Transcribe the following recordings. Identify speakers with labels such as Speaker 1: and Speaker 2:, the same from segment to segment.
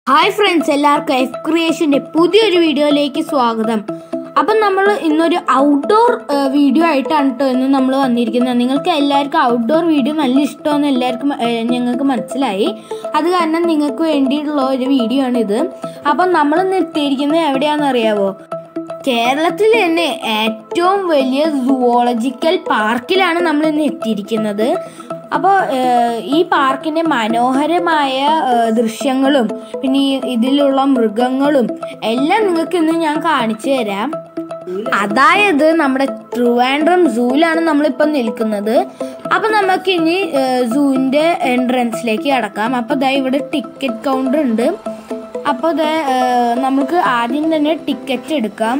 Speaker 1: Hi friends എല്ലാവർക്കും F ക്രിയേഷന്റെ പുതിയൊരു വീഡിയോയിലേക്ക് സ്വാഗതം അപ്പം നമ്മൾ ഇന്നൊരു ഔട്ട്ഡോർ വീഡിയോ ആയിട്ടാണ് കേട്ടോ ഇന്ന് നമ്മൾ വന്നിരിക്കുന്നത് നിങ്ങൾക്ക് എല്ലാവർക്കും ഔട്ട്ഡോർ വീഡിയോ നല്ല ഇഷ്ടമെന്ന് എല്ലാവർക്കും ഏഹ്, ഞങ്ങൾക്ക് മനസ്സിലായി അത് കാരണം നിങ്ങൾക്ക് വേണ്ടിയിട്ടുള്ള ഒരു വീഡിയോ ആണ് ഇത് അപ്പം നമ്മൾ ഇന്ന് എത്തിയിരിക്കുന്നത് എവിടെയാണെന്ന് അറിയാവോ കേരളത്തിൽ തന്നെ ഏറ്റവും വലിയ സുവോളജിക്കൽ പാർക്കിലാണ് നമ്മൾ ഇന്ന് എത്തിയിരിക്കുന്നത് അപ്പോൾ ഈ പാർക്കിന്റെ മനോഹരമായ ഏഹ്, ദൃശ്യങ്ങളും പിന്നെ ഈ ഇതിലുള്ള മൃഗങ്ങളും എല്ലാം നിങ്ങൾക്ക് ഇന്ന് ഞാൻ കാണിച്ചു തരാം അതായത് നമ്മുടെ ട്രിവാൻഡ്രം സൂവിലാണ് നമ്മളിപ്പോൾ നിൽക്കുന്നത് അപ്പം നമുക്ക് ഇനി സൂവിൻ്റെ എൻട്രൻസിലേക്ക് കടക്കാം അപ്പോൾ ദാ ഇവിടെ ടിക്കറ്റ് കൗണ്ടർ ഉണ്ട് അപ്പോൾ ദേ ഏഹ്, നമുക്ക് ആദ്യം തന്നെ ടിക്കറ്റ് എടുക്കാം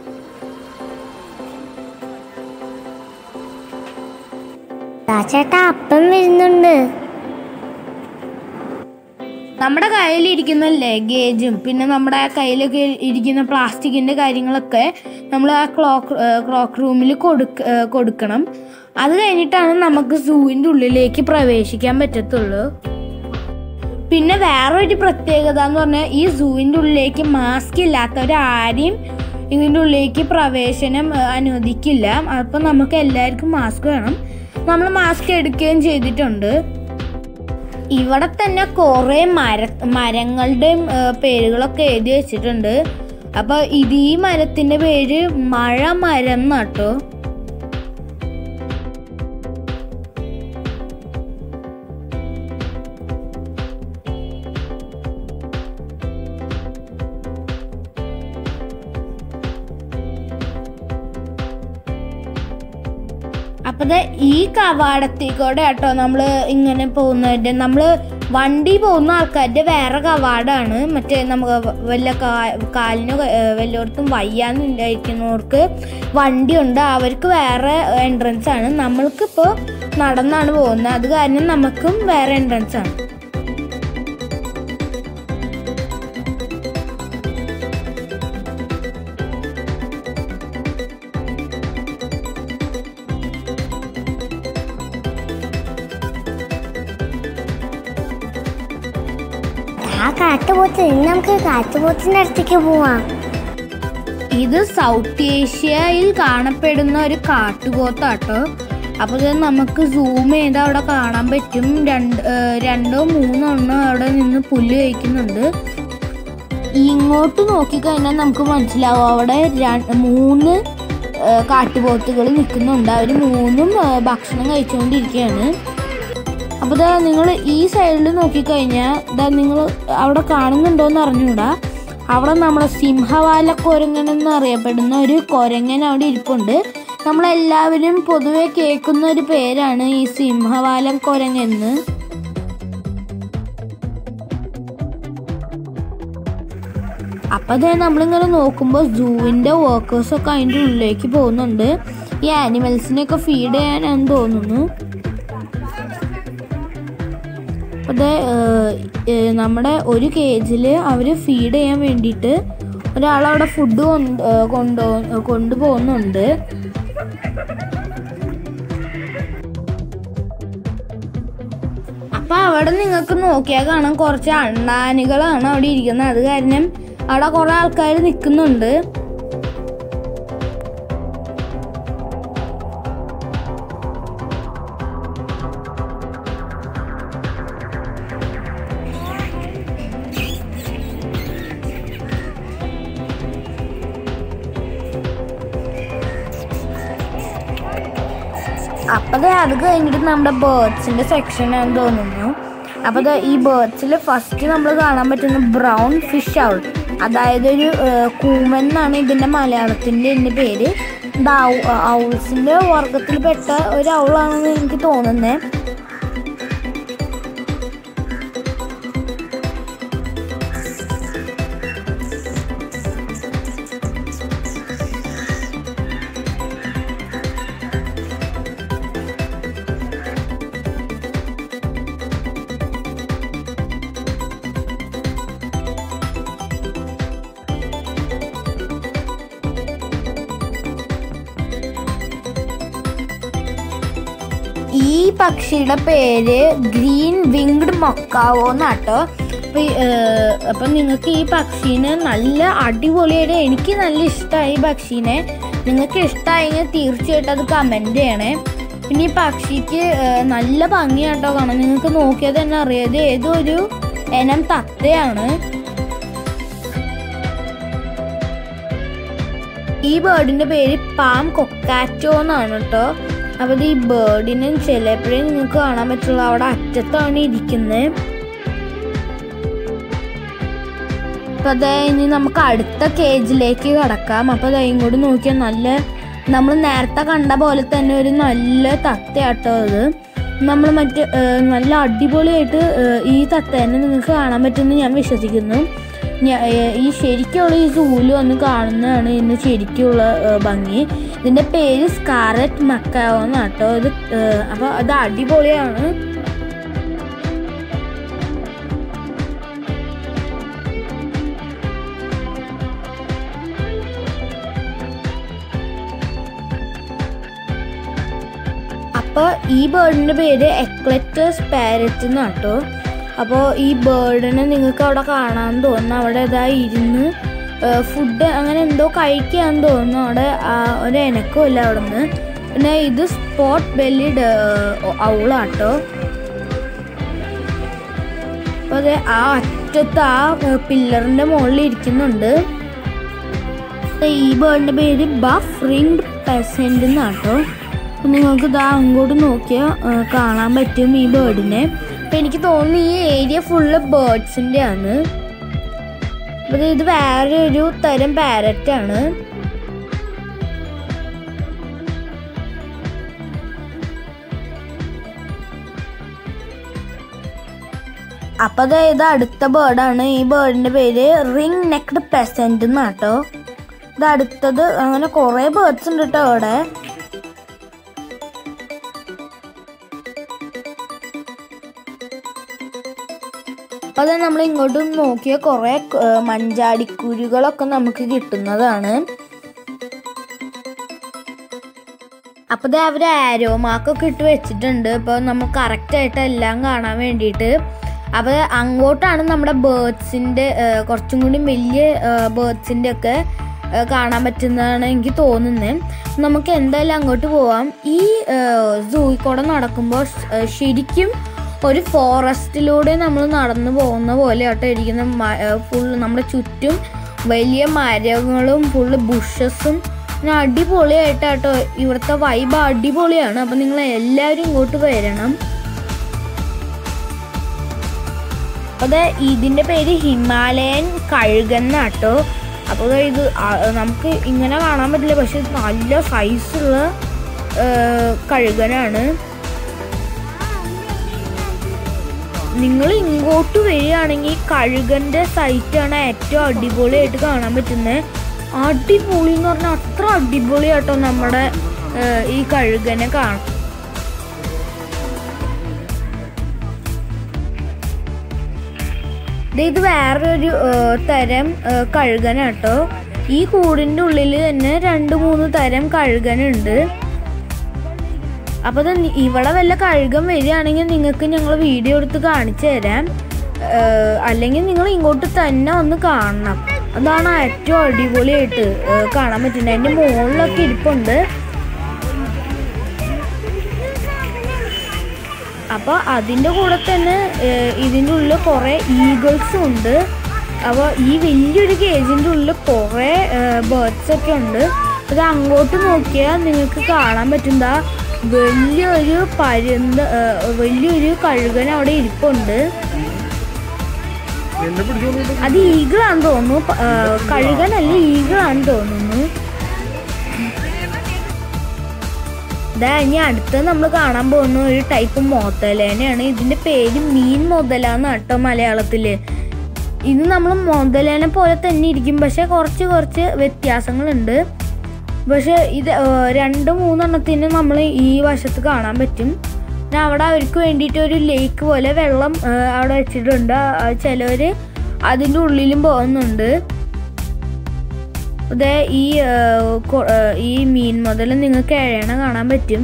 Speaker 2: ദാ ചേട്ടാ അപ്പം വരുന്നുണ്ട്
Speaker 1: നമ്മുടെ കയ്യിലിരിക്കുന്ന ലഗേജും പിന്നെ നമ്മുടെ കയ്യിലൊക്കെ ഇരിക്കുന്ന പ്ലാസ്റ്റിക്കിന്റെ കാര്യങ്ങളൊക്കെ നമ്മൾ ആ ക്ലോക്ക് ക്ലോക്ക് റൂമിൽ കൊടുക്ക ഏഹ് കൊടുക്കണം അത് കഴിഞ്ഞിട്ടാണ് നമുക്ക് സൂവിൻ്റെ ഉള്ളിലേക്ക് പ്രവേശിക്കാൻ പറ്റത്തുള്ളൂ പിന്നെ വേറൊരു പ്രത്യേകത എന്ന് പറഞ്ഞാൽ ഈ സൂവിൻ്റെ ഉള്ളിലേക്ക് മാസ്ക് ഇല്ലാത്തവരാരെയും ഇതിൻ്റെ ഉള്ളിലേക്ക് പ്രവേശനം ഏഹ്, അനുവദിക്കില്ല അപ്പം നമുക്ക് എല്ലാവർക്കും മാസ്ക് വേണം നമ്മൾ മാസ്ക് എടുക്കുകയും ചെയ്തിട്ടുണ്ട് ഇവിടെ തന്നെ കുറെ മര മരങ്ങളുടെയും ഏ, പേരുകളൊക്കെ എഴുതി വെച്ചിട്ടുണ്ട് അപ്പൊ ഇത് ഈ മരത്തിന്റെ പേര് മഴ മരം എന്നാട്ടോ അപ്പൊ ദേ ഈ കവാടത്തിൽ കൂടെ കേട്ടോ നമ്മള് ഇങ്ങനെ പോകുന്നതിന്റെ നമ്മള് വണ്ടി പോകുന്ന ആൾക്കാരുടെ വേറെ കവാടാണ് മറ്റേ നമുക്ക് വല്ല കാ- കാലിനോ ഏഹ്, വല്ലയിടത്തും വയ്യാന്നുണ്ടായിരിക്കുന്നവർക്ക് വണ്ടിയുണ്ട് അവർക്ക് വേറെ എൻട്രൻസ് ആണ് നമ്മൾക്കിപ്പോ നടന്നാണ് പോകുന്നത് അത് കാരണം നമുക്കും വേറെ എൻട്രൻസ് ആണ്
Speaker 2: ആ കാട്ടുപോത്ത് ഇന്ന് നമുക്ക് കാട്ടുപോത്തിന്റെ അടുത്തേക്ക് പോവാം
Speaker 1: ഇത് സൗത്ത് ഏഷ്യയിൽ കാണപ്പെടുന്ന ഒരു കാട്ടുപോത്താട്ടോ അപ്പോൾ ഇത് നമുക്ക് സൂം ചെയ്ത് അവിടെ കാണാൻ പറ്റും രണ്ട് ഏഹ് രണ്ടോ മൂന്നോ എണ്ണം അവിടെ നിന്ന് പുല്ല് കഴിക്കുന്നുണ്ട് ഇങ്ങോട്ട് നോക്കിക്കഴിഞ്ഞാൽ നമുക്ക് മനസ്സിലാവും അവിടെ ര- മൂന്ന് ഏഹ് കാട്ടുപോത്തുകൾ നിൽക്കുന്നുണ്ട് അവർ മൂന്നും ഏഹ് ഭക്ഷണം കഴിച്ചുകൊണ്ടിരിക്കുകയാണ് അപ്പോൾ ഇതാ നിങ്ങൾ ഈ സൈഡിൽ നോക്കിക്കഴിഞ്ഞാൽ ഇതാ നിങ്ങൾ അവിടെ കാണുന്നുണ്ടോയെന്ന് അറിഞ്ഞൂടാ അവിടെ നമ്മുടെ സിംഹവാല കുരങ്ങൻ എന്ന് അറിയപ്പെടുന്ന ഒരു കുരങ്ങൻ അവിടെ ഇരിപ്പുണ്ട് നമ്മളെല്ലാവരും പൊതുവെ കേൾക്കുന്ന ഒരു പേരാണ് ഈ സിംഹവാലം കുരങ്ങെന്ന് അപ്പം അതേ നമ്മളിങ്ങനെ നോക്കുമ്പോൾ സൂവിൻ്റെ വർക്കേഴ്സൊക്കെ അതിൻ്റെ ഉള്ളിലേക്ക് പോകുന്നുണ്ട് ഈ ആനിമൽസിനെയൊക്കെ ഫീഡ് ചെയ്യാനാണെന്ന് തോന്നുന്നു അത് നമ്മുടെ ഒരു കേജിൽ അവർ ഫീഡ് ചെയ്യാൻ വേണ്ടിയിട്ട് ഒരാളവിടെ ഫുഡ് കൊണ്ട് ഏഹ് കൊണ്ടോ കൊണ്ടുപോകുന്നുണ്ട് അപ്പൊ അവിടെ നിങ്ങൾക്ക് നോക്കിയാൽ കാണാം കുറച്ച് അണ്ണാനുകളാണ് അവിടെ ഇരിക്കുന്നത് അത് കാരണം അവിടെ കുറെ ആൾക്കാർ നിൽക്കുന്നുണ്ട് അപ്പൊ ദേ അത് കഴിഞ്ഞിട്ട് നമ്മുടെ ബേർഡ്സിന്റെ സെക്ഷൻ ആണെന്ന് തോന്നുന്നു അപ്പൊ ദേ ഈ ബേർഡ്സിൽ ഫസ്റ്റ് നമ്മൾ കാണാൻ പറ്റുന്ന ബ്രൗൺ ഫിഷ് ഔൾ അതായത് ഒരു ഏഹ്, കൂമൻ എന്നാണ് ഇതിന്റെ മലയാളത്തിന്റെ ഇതിന്റെ പേര് ഇത് ഔൾസിന്റെ വർഗത്തിൽപ്പെട്ട ഒരു ഔളാണെന്ന് എനിക്ക് തോന്നുന്നത് ഈ പക്ഷിയുടെ പേര് ഗ്രീൻ വിങ്ഡ് മൊക്കാവോ എന്നാട്ടോ അപ്പൊ ഈ, ഏർ, അപ്പൊ നിങ്ങൾക്ക് ഈ പക്ഷീനെ നല്ല അടിപൊളിയായിട്ട് എനിക്ക് നല്ല ഇഷ്ടമായി ഈ പക്ഷീനെ നിങ്ങൾക്ക് ഇഷ്ടമായെങ്കിൽ തീർച്ചയായിട്ടും അത് കമന്റ് ചെയ്യണേ പിന്നെ ഈ പക്ഷിക്ക് ഏർ, നല്ല ഭംഗിയാട്ടോ കാണാൻ നിങ്ങൾക്ക് നോക്കിയാൽ തന്നെ അറിയാം ഇത് ഏതോ ഒരു ഇനം തത്തയാണ് ഈ ബേർഡിന്റെ പേര് പാം കൊക്കാറ്റോ എന്നാണ് കേട്ടോ അപ്പൊ ഇത് ഈ ബേർഡിനും ചിലപ്പോഴേ നിങ്ങൾക്ക് കാണാൻ പറ്റുള്ളൂ അവിടെ അറ്റത്താണ് ഇരിക്കുന്നത് അപ്പൊ അതെ ഇനി നമുക്ക് അടുത്ത കേജിലേക്ക് കടക്കാം അപ്പൊ അതെ ഇങ്ങോട്ട് നോക്കിയാൽ നല്ല നമ്മൾ നേരത്തെ കണ്ട പോലെ തന്നെ ഒരു നല്ല തത്തയാട്ടോ അത് നമ്മൾ മറ്റ് ഏർ, നല്ല അടിപൊളിയായിട്ട് ഏർ, ഈ തത്തേനെ നിങ്ങൾക്ക് കാണാൻ പറ്റുമെന്ന് ഞാൻ വിശ്വസിക്കുന്നു ഞാ- ഏർ, ഈ ശരിക്കുള്ള ഈ സൂല് വന്ന് കാണുന്നതാണ് ഇന്ന് ശരിക്കുള്ള ഏർ, ഭംഗി ഇതിന്റെ പേര് സ്കാററ്റ് മക്കാവോ എന്നാട്ടോ ഇത് ഏർ, അപ്പൊ അത് അടിപൊളിയാണ് അപ്പോൾ ഈ ബേർഡിൻ്റെ പേര് എക്ലറ്റസ് പാരറ്റ് എന്നാട്ടോ അപ്പോൾ ഈ ബേർഡിനെ നിങ്ങൾക്ക് അവിടെ കാണാൻ തോന്നുന്നു അവിടെ ഇതാ ഇരുന്ന് ഫുഡ് അങ്ങനെ എന്തോ കഴിക്കാൻ തോന്നുന്നു അവിടെ ആ, ഒരു എനക്കവും ഇല്ല അവിടെ നിന്ന് പിന്നെ ഇത് സ്പോട്ട് ബെല്ലിഡ് ഔളാട്ടോ അപ്പോൾ അതെ ആ അറ്റത്ത് ആ പില്ലറിൻ്റെ മുകളിൽ ഇരിക്കുന്നുണ്ട് ദേ ഈ ബേർഡിന്റെ പേര് ബഫ് റിംഗ് പെസന്റ് എന്നാട്ടോ അപ്പൊ നിങ്ങൾക്ക് ഇതാ അങ്ങോട്ട് നോക്കിയാൽ കാണാൻ പറ്റും ഈ ബേർഡിനെ അപ്പൊ എനിക്ക് തോന്നുന്നു ഈ ഏരിയ ഫുള്ള് ബേർഡ്സിന്റെ ആണ് അപ്പൊ ദേ ഇത് വേറെ ഒരു തരം പാരറ്റ് ആണ് അപ്പൊ ദേ ഇത് അടുത്ത ബേർഡാണ് ഈ ബേർഡിന്റെ പേര് റിംഗ് നെക്ഡ് പെസന്റ് എന്നാട്ടോ ഇത് അടുത്തത് അങ്ങനെ കുറെ ബേർഡ്സ് ഉണ്ട് കേട്ടോ അവിടെ അപ്പൊ അത് നമ്മൾ ഇങ്ങോട്ട് നോക്കിയ കുറെ മഞ്ചാടിക്കുരുകളൊക്കെ നമുക്ക് കിട്ടുന്നതാണ് അപ്പൊ ദേ അവര് ആരോ മാർക്കൊക്കെ ഇട്ട് വെച്ചിട്ടുണ്ട് ഇപ്പൊ നമുക്ക് കറക്റ്റ് ആയിട്ട് എല്ലാം കാണാൻ വേണ്ടിയിട്ട് അപ്പൊ അങ്ങോട്ടാണ് നമ്മുടെ ബേർഡ്സിന്റെ കുറച്ചും കൂടി വലിയ ബേർഡ്സിന്റെ ഒക്കെ ഏ, കാണാൻ പറ്റുന്നതാണ് എനിക്ക് തോന്നുന്നത് നമുക്ക് എന്തായാലും അങ്ങോട്ട് പോവാം ഈ സൂയിൽ കൂടെ നടക്കുമ്പോൾ ശരിക്കും ഒരു ഫോറസ്റ്റിലൂടെ നമ്മൾ നടന്നു പോകുന്ന പോലെ ആട്ടോ ഇരിക്കുന്ന ഫുൾ നമ്മുടെ ചുറ്റും വലിയ മരങ്ങളും ഫുള്ള് ബുഷസും പിന്നെ അടിപൊളിയായിട്ടാട്ടോ ഇവിടുത്തെ വൈബ് അടിപൊളിയാണ് അപ്പം നിങ്ങൾ എല്ലാവരും ഇങ്ങോട്ട് വരണം അത് ഇതിന്റെ പേര് ഹിമാലയൻ കഴുകന്നാട്ടോ അപ്പോൾ ഇത് ആ- നമുക്ക് ഇങ്ങനെ കാണാൻ പറ്റില്ല പക്ഷെ ഇത് നല്ല സൈസുള്ള കഴുകനാണ് നിങ്ങൾ ഇങ്ങോട്ട് വരികയാണെങ്കിൽ കഴുകന്റെ സൈറ്റാണ് ഏറ്റവും അടിപൊളിയായിട്ട് കാണാൻ പറ്റുന്നത് അടിപൊളി എന്ന് പറഞ്ഞാൽ അത്ര അടിപൊളിയാട്ടോ നമ്മുടെ ഏഹ്, ഈ കഴുകനെ കാണാൻ ദേ ഇത് വേറൊരു ഏഹ്, തരം ഏഹ്, കഴുകനാട്ടോ ഈ കൂടിൻ്റെ ഉള്ളിൽ തന്നെ രണ്ട് മൂന്ന് തരം കഴുകനുണ്ട് അപ്പോൾ അത് നി- ഇവിടെ വല്ല കഴുകൻ വരികയാണെങ്കിൽ നിങ്ങൾക്ക് ഞങ്ങൾ വീഡിയോ എടുത്ത് കാണിച്ചു തരാം ഏഹ്, അല്ലെങ്കിൽ നിങ്ങൾ ഇങ്ങോട്ട് തന്നെ ഒന്ന് കാണണം അതാണ് ഏറ്റവും അടിപൊളിയായിട്ട് ഏഹ്, കാണാൻ പറ്റുന്നത് അതിൻ്റെ മുകളിലൊക്കെ ഇരിപ്പുണ്ട് അപ്പോൾ അതിൻ്റെ കൂടെ തന്നെ ഏഹ്, ഇതിൻ്റെ ഉള്ളിൽ കുറേ ഈഗിൾസും ഉണ്ട് അപ്പോൾ ഈ വലിയൊരു കേജിൻ്റെ ഉള്ളിൽ കുറേ ബേർഡ്സ് ഒക്കെ ഉണ്ട് അത് അങ്ങോട്ട് നോക്കിയാൽ നിങ്ങൾക്ക് കാണാൻ പറ്റുന്ന വലിയൊരു പരുന്ത് ഏഹ്, വലിയൊരു കഴുകൻ അവിടെ ഇരിപ്പുണ്ട്
Speaker 3: എന്നെ പിടിച്ചോണ്ട്
Speaker 1: അത് ഈഗിളാന്ന് തോന്നുന്നു പ- ഏഹ്, കഴുകനല്ല ഈഗിളാന്ന് തോന്നുന്നു ഇതാ ഇനി അടുത്ത് നമ്മൾ കാണാൻ പോകുന്ന ഒരു ടൈപ്പ് മുതലേനയാണ് ഇതിന്റെ പേര് മീൻ മുതലാന്ന് കേട്ടോ മലയാളത്തില് ഇത് നമ്മൾ മുതലേനെ പോലെ തന്നെ ഇരിക്കും പക്ഷെ കുറച്ച് കുറച്ച് വ്യത്യാസങ്ങളുണ്ട് പക്ഷെ ഇത് ഏഹ്, രണ്ട് മൂന്നെണ്ണത്തിന് നമ്മൾ ഈ വശത്ത് കാണാൻ പറ്റും പിന്നെ അവിടെ അവർക്ക് വേണ്ടിയിട്ട് ഒരു ലേക്ക് പോലെ വെള്ളം ഏഹ്, അവിടെ വെച്ചിട്ടുണ്ട് ചിലവർ അതിൻ്റെ ഉള്ളിലും പോകുന്നുണ്ട് ഇതേ ഈ ഏഹ്, കൊ- ഏഹ്, ഈ മീൻ മുതൽ നിങ്ങൾക്ക് എഴയണ കാണാൻ പറ്റും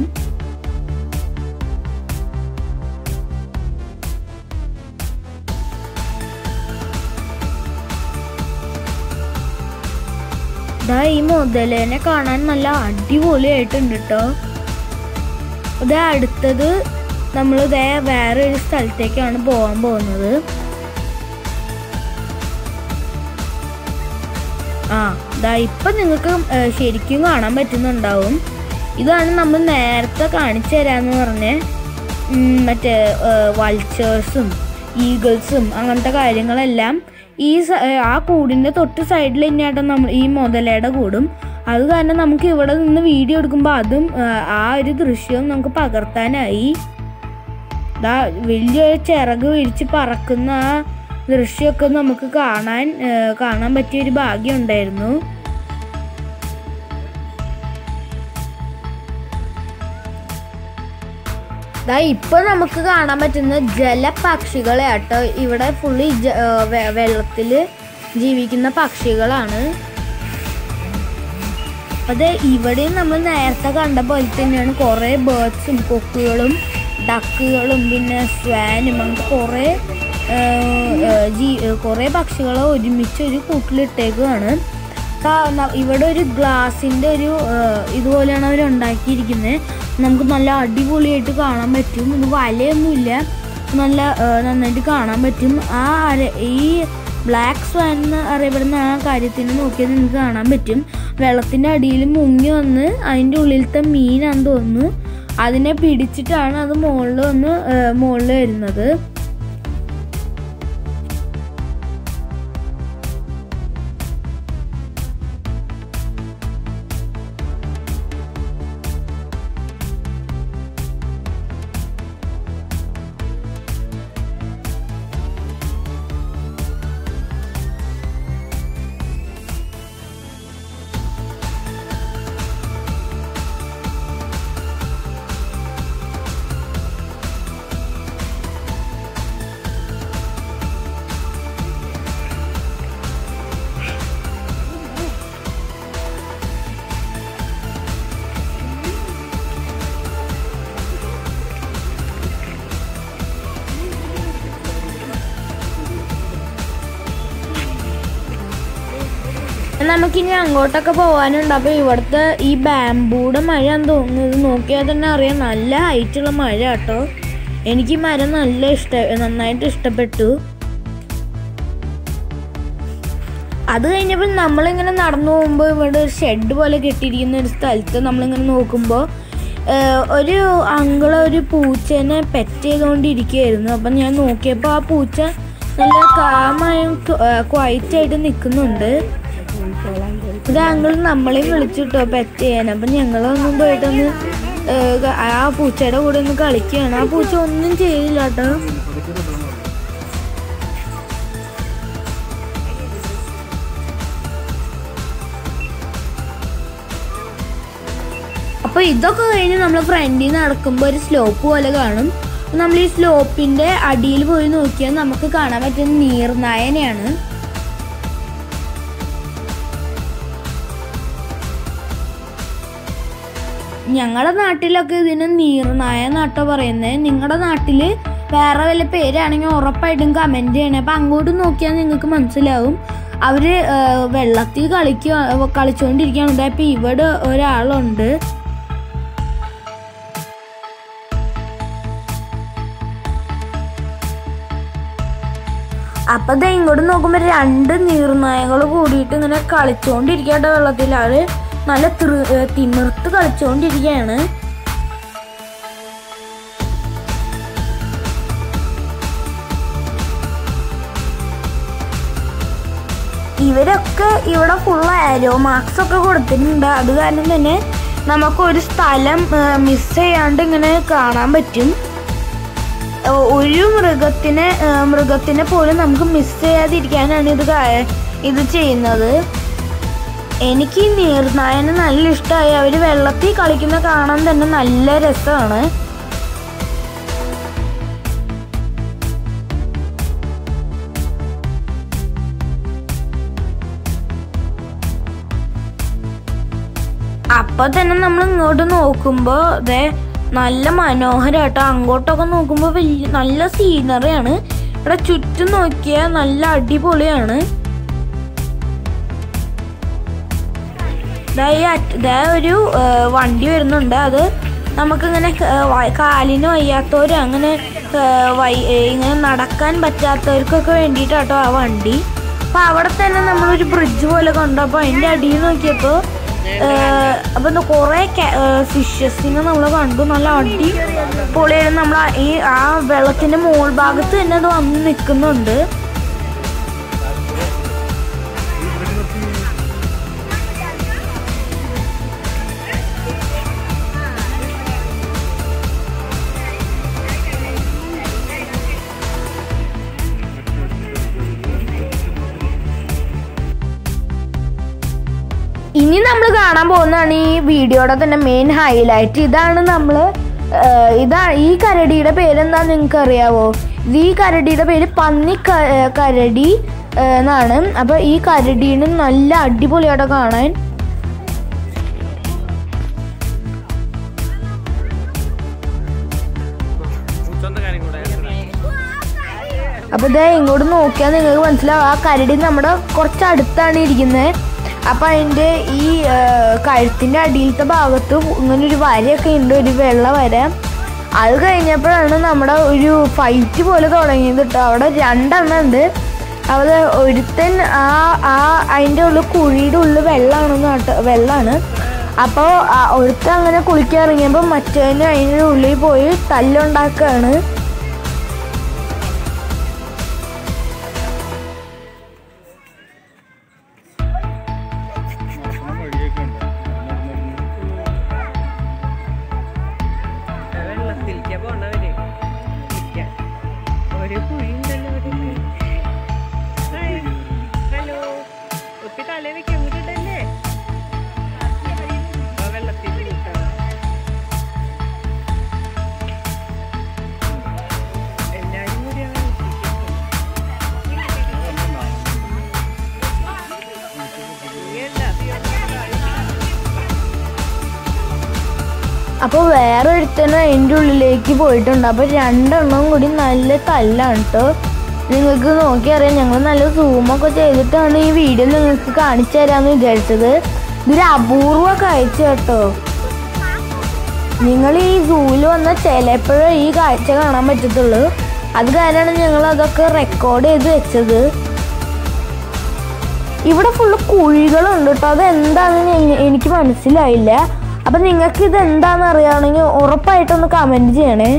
Speaker 1: ഇതാ ഈ മുതലേനെ കാണാൻ നല്ല അടിപൊളിയായിട്ടുണ്ട് കേട്ടോ ഇത് അടുത്തത് നമ്മൾ ഇതേ വേറെ ഒരു സ്ഥലത്തേക്കാണ് പോകാൻ പോകുന്നത് ആ ഇതാ ഇപ്പൊ നിങ്ങൾക്ക് ഏർ, ശരിക്കും കാണാൻ പറ്റുന്നുണ്ടാവും ഇതാണ് നമ്മൾ നേരത്തെ കാണിച്ചു തരാന്ന് പറഞ്ഞ ഉം, മറ്റേ വൾച്ചേഴ്സും ഈഗിൾസും അങ്ങനത്തെ കാര്യങ്ങളെല്ലാം ഈ സ- ഏർ, ആ കൂടിന്റെ തൊട്ട് സൈഡിൽ തന്നെയാട്ടോ നമ്മൾ ഈ മുതലയുടെ കൂടും അത് കാരണം നമുക്ക് ഇവിടെ നിന്ന് വീഡിയോ എടുക്കുമ്പോൾ അതും ഏർ, ആ ഒരു ദൃശ്യവും നമുക്ക് പകർത്താനായി ദാ വലിയൊരു ചിറക് വിരിച്ച് പറക്കുന്ന ആ ദൃശ്യമൊക്കെ നമുക്ക് കാണാൻ ഏർ, കാണാൻ പറ്റിയ ഒരു ഭാഗ്യം ഉണ്ടായിരുന്നു ദാ ഇപ്പൊ നമുക്ക് കാണാൻ പറ്റുന്ന ജലപക്ഷികളെ ആട്ടോ ഇവിടെ ഫുള്ളി വെള്ളത്തില് ജീവിക്കുന്ന പക്ഷികളാണ് അത് ഇവിടെയും നമ്മൾ നേരത്തെ കണ്ട പോലെ തന്നെയാണ് കുറേ ബേർഡ്സും കൊക്കുകളും ഡക്കുകളും പിന്നെ സ്വാനും അങ്ങനത്തെ കുറേ ജീ കുറേ പക്ഷികളെ ഒരുമിച്ച് ഒരു കൂട്ടിലിട്ടേക്കുവാണ് കാ- ന- ഇവിടെ ഒരു ഗ്ലാസിൻ്റെ ഒരു ആ, ഇതുപോലെയാണ് അവർ ഉണ്ടാക്കിയിരിക്കുന്നത് നമുക്ക് നല്ല അടിപൊളിയായിട്ട് കാണാൻ പറ്റും ഇത് വലയൊന്നുമില്ല നല്ല ആ, നന്നായിട്ട് കാണാൻ പറ്റും ആ അര ഈ ബ്ലാക്ക് സ്വാൻ എന്ന് അറിയപ്പെടുന്ന ആ കാര്യത്തിന് നോക്കിയാൽ നിങ്ങൾക്ക് കാണാൻ പറ്റും വെള്ളത്തിൻ്റെ അടിയിൽ മുങ്ങി വന്ന് അതിൻ്റെ ഉള്ളിലത്തെ മീനാന്ന് തോന്നുന്നു അതിനെ പിടിച്ചിട്ടാണ് അത് മുകളിൽ വന്ന് മുകളിൽ വരുന്നത് നമുക്കിനി അങ്ങോട്ടൊക്കെ പോകാനുണ്ട് അപ്പോൾ ഇവിടുത്തെ ഈ ബാംബൂടെ മഴ തോന്നുന്നു ഇത് നോക്കിയാൽ തന്നെ അറിയാം നല്ല ഹൈറ്റുള്ള മഴ കേട്ടോ എനിക്ക് ഈ മരം നല്ല ഇഷ്ട നന്നായിട്ട് ഇഷ്ടപ്പെട്ടു അത് കഴിഞ്ഞപ്പോൾ നമ്മളിങ്ങനെ നടന്നു പോകുമ്പോൾ ഇവിടെ ഒരു ഷെഡ് പോലെ കെട്ടിയിരിക്കുന്ന ഒരു സ്ഥലത്ത് നമ്മളിങ്ങനെ നോക്കുമ്പോൾ ഒരു അങ്കിള് ഒരു പൂച്ചേനെ പെറ്റ് ചെയ്തുകൊണ്ടിരിക്കുകയായിരുന്നു അപ്പം ഞാൻ നോക്കിയപ്പോൾ ആ പൂച്ച നല്ല കാമായും ക്വൈറ്റായിട്ട് നിൽക്കുന്നുണ്ട് ഇത് അങ്കിൾ നമ്മളെയും വിളിച്ചിട്ടോ പെറ്റ് ചെയ്യാൻ അപ്പം ഞങ്ങളൊന്നും പോയിട്ടൊന്ന് ഏഹ്, ആ പൂച്ചയുടെ കൂടെ ഒന്ന് കളിക്കുകയാണ് ആ പൂച്ച ഒന്നും ചെയ്തില്ല കേട്ടോ അപ്പൊ ഇതൊക്കെ കഴിഞ്ഞ് നമ്മൾ ഫ്രണ്ടിൽ നടക്കുമ്പോൾ ഒരു സ്ലോപ്പ് പോലെ കാണും നമ്മൾ ഈ സ്ലോപ്പിന്റെ അടിയിൽ പോയി നോക്കിയാൽ നമുക്ക് കാണാൻ പറ്റുന്ന നീർനായനെയാണ് ഞങ്ങളുടെ നാട്ടിലൊക്കെ ഇതിന് നീർനായ നാട്ടോ പറയുന്നത് നിങ്ങളുടെ നാട്ടില് വേറെ വല്ല പേരാണെങ്കിൽ ഉറപ്പായിട്ടും കമന്റ് ചെയ്യണേ അപ്പൊ അങ്ങോട്ട് നോക്കിയാൽ നിങ്ങൾക്ക് മനസ്സിലാവും അവര് ആ, വെള്ളത്തിൽ കളിക്കുക കളിച്ചുകൊണ്ടിരിക്കുകയാണ് ഇപ്പൊ ഇവിടെ ഒരാളുണ്ട് അപ്പൊ ദേ ഇങ്ങോട്ട് നോക്കുമ്പോ രണ്ട് നീർനായകൾ കൂടിയിട്ട് ഇങ്ങനെ കളിച്ചോണ്ടിരിക്കട്ടെ വെള്ളത്തിൽ അവര് നല്ല തൃ- ഏർ തിമിർത്ത് കളിച്ചോണ്ടിരിക്കുകയാണ് ഇവരൊക്കെ ഇവിടെ ഫുൾ ആരോ മാർക്സ് ഒക്കെ കൊടുത്തിട്ടുണ്ട് അത് കാരണം തന്നെ നമുക്ക് ഒരു സ്ഥലം മിസ് ചെയ്യാണ്ട് ഇങ്ങനെ കാണാൻ പറ്റും ഒ- ഒരു മൃഗത്തിനെ ആ, മൃഗത്തിനെ പോലും നമുക്ക് മിസ് ചെയ്യാതിരിക്കാനാണ് ഇത് കാ- ഇത് ചെയ്യുന്നത് എനിക്ക് ഈ നീർനായനെ നല്ല ഇഷ്ടമായി അവർ വെള്ളത്തിൽ കളിക്കുന്ന കാണാൻ തന്നെ നല്ല രസമാണ് അപ്പൊ തന്നെ നമ്മൾ ഇങ്ങോട്ട് നോക്കുമ്പോ അതെ നല്ല മനോഹരാട്ടോ അങ്ങോട്ടൊക്കെ നോക്കുമ്പോ വലിയ നല്ല സീനറിയാണ് ഇവിടെ ചുറ്റും നോക്കിയാൽ നല്ല അടിപൊളിയാണ് ദാ ഈ അറ്റ ദാ ഒരു ആ, വണ്ടി വരുന്നുണ്ട് അത് നമുക്കിങ്ങനെ ആ, വ- കാലിന് വയ്യാത്തവർ അങ്ങനെ ആ, വൈ ഏ, ഇങ്ങനെ നടക്കാൻ പറ്റാത്തവർക്കൊക്കെ വേണ്ടിയിട്ടാട്ടോ ആ വണ്ടി അപ്പം അവിടെ തന്നെ നമ്മളൊരു ബ്രിഡ്ജ് പോലെ കണ്ടു അപ്പോൾ അതിൻ്റെ അടിയിൽ നോക്കിയപ്പോൾ അപ്പം എന്താ കുറേ ഫിഷസിനെ നമ്മൾ കണ്ടു നല്ല അടി പൊളിയായിരുന്നു നമ്മൾ ആ- ഈ ആ വെള്ളത്തിൻ്റെ മുകൾ ഭാഗത്ത് തന്നെ അത് വന്ന് നിൽക്കുന്നുണ്ട് ഇനി നമ്മൾ കാണാൻ പോകുന്നതാണ് ഈ വീഡിയോയുടെ തന്നെ മെയിൻ ഹൈലൈറ്റ് ഇതാണ് നമ്മൾ ഇതാ ഈ കരടിയുടെ പേരെന്താ നിങ്ങൾക്ക് അറിയാവോ ഇത് ഈ കരടിയുടെ പേര് പന്നി ക- ഏ, കരടി ഏ, എന്നാണ് അപ്പൊ ഈ കരടീന് നല്ല അടിപൊളിയായിട്ട് കാണാൻ അപ്പൊ ഇതേ ഇങ്ങോട്ട് നോക്കിയാൽ നിങ്ങൾക്ക് മനസ്സിലാവും ആ കരടി നമ്മുടെ കുറച്ച് അടുത്താണ് ഇരിക്കുന്നത് അപ്പൊ അതിന്റെ ഈ ആ, കഴുത്തിന്റെ അടിയിലത്തെ ഭാഗത്ത് ഇങ്ങനെ ഒരു വരയൊക്കെ ഉണ്ട് ഒരു വെള്ള വര അത് കഴിഞ്ഞപ്പോഴാണ് നമ്മുടെ ഒരു ഫൈറ്റ് പോലെ തുടങ്ങിയത് കേട്ടോ അവിടെ രണ്ടെണ്ണം ഉണ്ട് അവിടെ ഒരുത്തൻ ആ ആ അതിൻ്റെ ഉള്ളിൽ കുഴിയുടെ ഉള്ളിൽ വെള്ളമാണെന്ന് കേട്ടോ വെള്ളമാണ് അപ്പോൾ ഒരുത്തൻ അങ്ങനെ കുളിക്കാൻ ഇറങ്ങിയപ്പോൾ മറ്റവന് അതിൻ്റെ ഉള്ളിൽ പോയി തല്ലുണ്ടാക്കുകയാണ്
Speaker 3: വെള്ളത്തിലേക്ക് പോണവര് കുളിക്കാൻ. ഒരു കുഴിയുണ്ടല്ലോ അവിടെ. ഹായ്. ഹലോ ഒത്തി തല വെക്കാൻ കൂട്ടിട്ടല്ലേ വെള്ളത്തിൽ കുളിക്കാം. എല്ലാരും കൂടി അങ്ങനെ
Speaker 1: അപ്പോൾ വേറെ ഒരുത്തനും അതിൻ്റെ ഉള്ളിലേക്ക് പോയിട്ടുണ്ട് അപ്പോൾ രണ്ടെണ്ണം കൂടി നല്ല തല്ലാണ് കേട്ടോ നിങ്ങൾക്ക് നോക്കിയറിയാം ഞങ്ങൾ നല്ല സൂമൊക്കെ ചെയ്തിട്ടാണ് ഈ വീഡിയോ നിങ്ങൾക്ക് കാണിച്ചു തരാമെന്ന് വിചാരിച്ചത് ഇതൊരു അപൂർവ കാഴ്ച കേട്ടോ നിങ്ങൾ ഈ സൂവിൽ വന്ന ചിലപ്പോഴേ ഈ കാഴ്ച കാണാൻ പറ്റത്തുള്ളൂ അത് കാരണമാണ് ഞങ്ങൾ അതൊക്കെ റെക്കോർഡ് ചെയ്ത് വെച്ചത് ഇവിടെ ഫുള്ള് കുഴികളുണ്ട് കേട്ടോ അത് എന്താണെന്ന് എനി- എനിക്ക് മനസ്സിലായില്ല അപ്പൊ നിങ്ങൾക്ക് ഇത് എന്താണെന്ന് അറിയാണെങ്കിൽ ഉറപ്പായിട്ടൊന്ന് കമന്റ് ചെയ്യണേ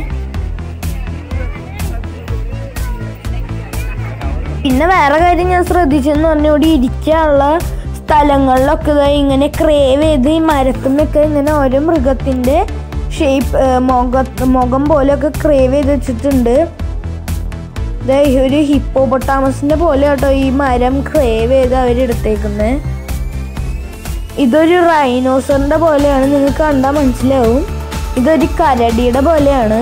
Speaker 1: പിന്നെ വേറെ കാര്യം ഞാൻ ശ്രദ്ധിച്ചെന്ന് പറഞ്ഞാൽ ഇവിടെ ഇരിക്കാനുള്ള സ്ഥലങ്ങളിലൊക്കെ ദാ ഇങ്ങനെ ക്രേവ് ചെയ്ത് ഈ മരത്തുമ്മൊക്കെ ഇങ്ങനെ ഓരോ മൃഗത്തിന്റെ ഷേപ്പ് മുഖ മുഖം പോലെയൊക്കെ ക്രേവ് ചെയ്ത് വെച്ചിട്ടുണ്ട് ദേ ഈ ഒരു ഹിപ്പോപ്പൊട്ടാമസിന്റെ പോലെ കേട്ടോ ഈ മരം ക്രേവ് ചെയ്ത് അവരെടുത്തേക്കുന്നത് ഇതൊരു റൈനോസറിന്റെ പോലെയാണ് നിങ്ങൾക്ക് കണ്ടാൽ മനസ്സിലാവും ഇതൊരു കരടിയുടെ പോലെയാണ്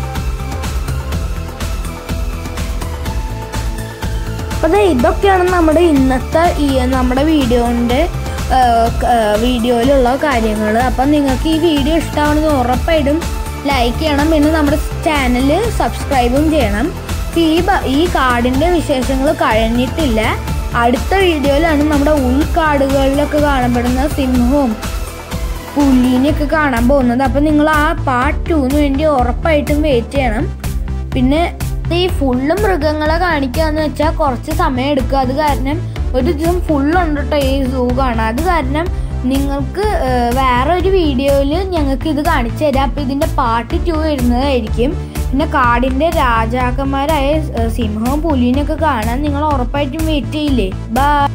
Speaker 1: അപ്പൊ ദേ ഇതൊക്കെയാണ് നമ്മുടെ ഇന്നത്തെ ഈ നമ്മുടെ വീഡിയോന്റെ വീഡിയോയിലുള്ള കാര്യങ്ങൾ അപ്പം നിങ്ങൾക്ക് ഈ വീഡിയോ ഇഷ്ടമാണെന്ന് ഉറപ്പായിട്ടും ലൈക്ക് ചെയ്യണം പിന്നെ നമ്മുടെ ചാനൽ സബ്സ്ക്രൈബും ചെയ്യണം ഈ ബ- ഈ കാടിന്റെ വിശേഷങ്ങൾ കഴിഞ്ഞിട്ടില്ല അടുത്ത വീഡിയോയിലാണ് നമ്മുടെ ഉൾക്കാടുകളിലൊക്കെ കാണപ്പെടുന്ന സിംഹവും പുലിനെയൊക്കെ കാണാൻ പോകുന്നത് അപ്പം നിങ്ങൾ ആ പാർട്ട് ടൂന്ന് വേണ്ടി ഉറപ്പായിട്ടും വെയിറ്റ് ചെയ്യണം പിന്നെ ഈ ഫുള്ള് മൃഗങ്ങളെ കാണിക്കാന്ന് വെച്ചാൽ കുറച്ച് സമയം എടുക്കും അത് കാരണം ഒരു ദിവസം ഫുള്ളുണ്ട് കേട്ടോ ഈ സൂ കാണാൻ അത് കാരണം നിങ്ങൾക്ക് ഏഹ്, വേറെ ഒരു വീഡിയോയിൽ ഞങ്ങൾക്ക് ഇത് കാണിച്ചു തരാം അപ്പം ഇതിൻ്റെ പാർട്ട് ടു വരുന്നതായിരിക്കും പിന്നെ കാടിൻ്റെ രാജാക്കന്മാരായ ഏഹ്, സിംഹവും പുലിനെയൊക്കെ കാണാൻ നിങ്ങൾ ഉറപ്പായിട്ടും വെയിറ്റ് ചെയ്യില്ലേ ബൈ